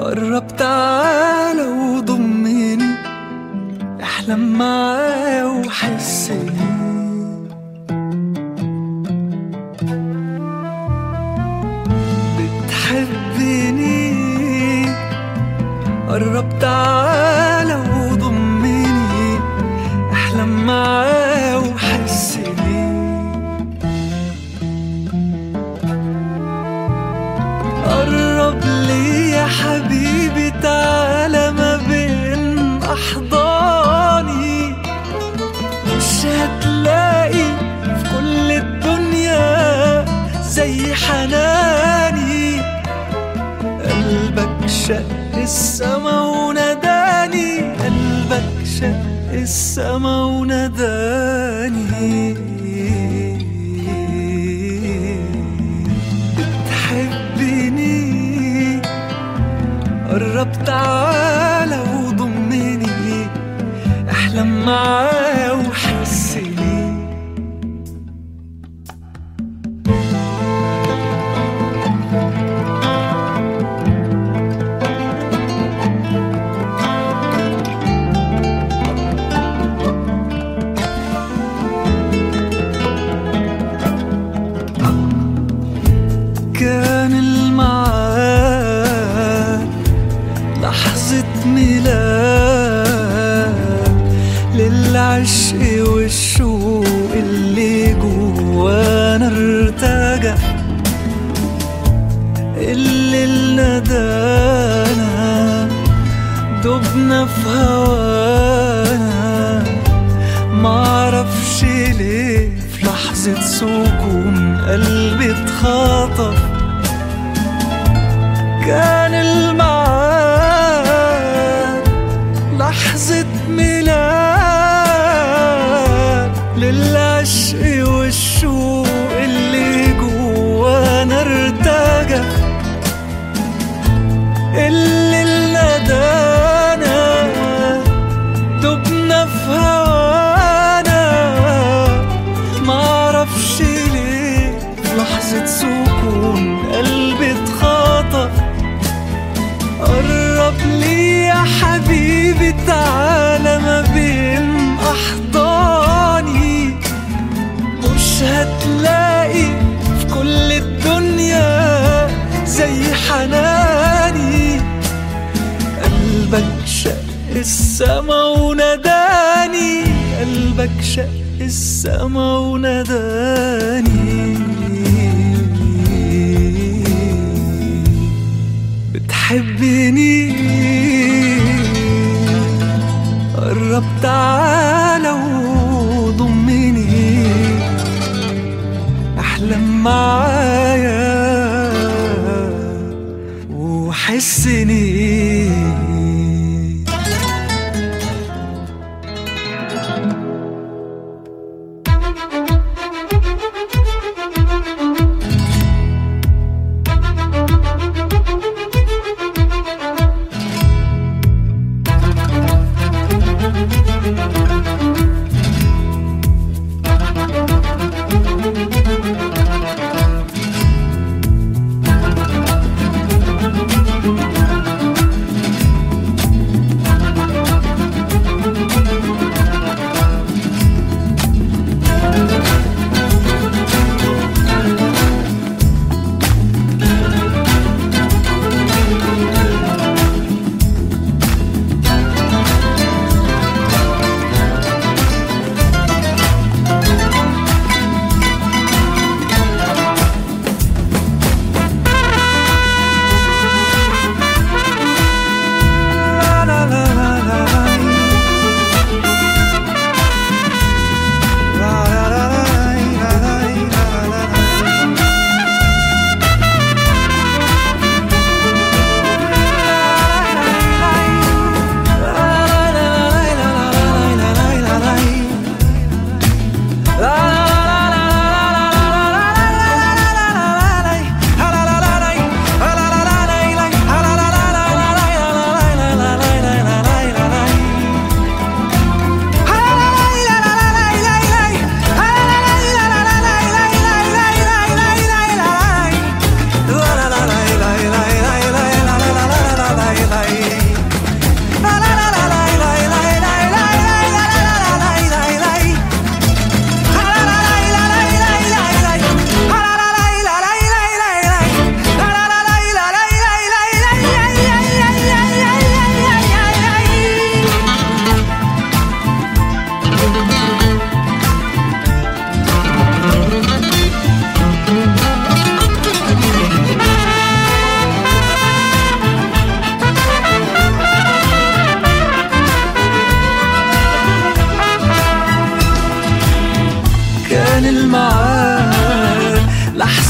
قرب تعالى وضمني احلم معايا وحسني بتحبني قرب تعالى وضمني احلم معايا وحسني قرب لي يا حبيبي تعالى ما بين احضاني مش هتلاقي في كل الدنيا زي حناني قلبك شق السما وناداني قلبك شق السما وناداني بتحبني قرب تعالى وضمني احلم معايا وحسني كان الميعاد لحظة ميلاد للعشق والشوق اللي جوانا ارتجى اللي ندانا دبنا في هوانا معرفش ليه في لحظة سكون قلبي اتخطف كان الميعاد لحظة ميلاد للعشق والشوق اللي جوانا ارتجى اللي ندانا دبنا في هوانا معرفش ليه في لحظة سكون قلبي اتخطف قرب لي يا حبيبي تعالى ما بين أحضاني مش هتلاقي في كل الدنيا زي حناني قلبك شق السما وناداني قلبك شق السما وناداني بتحبني قرب تعالى وضمني احلم معايا وحسني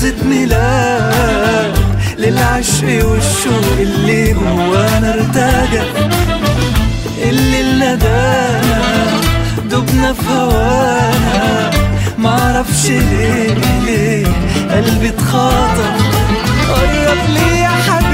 لحظة ميلاد للعشق والشوق اللي جوانا ارتجى اللي ندانا دبنا في هوانا معرفش ليه ليه قلبي اتخاطر قرب لي يا حبيبي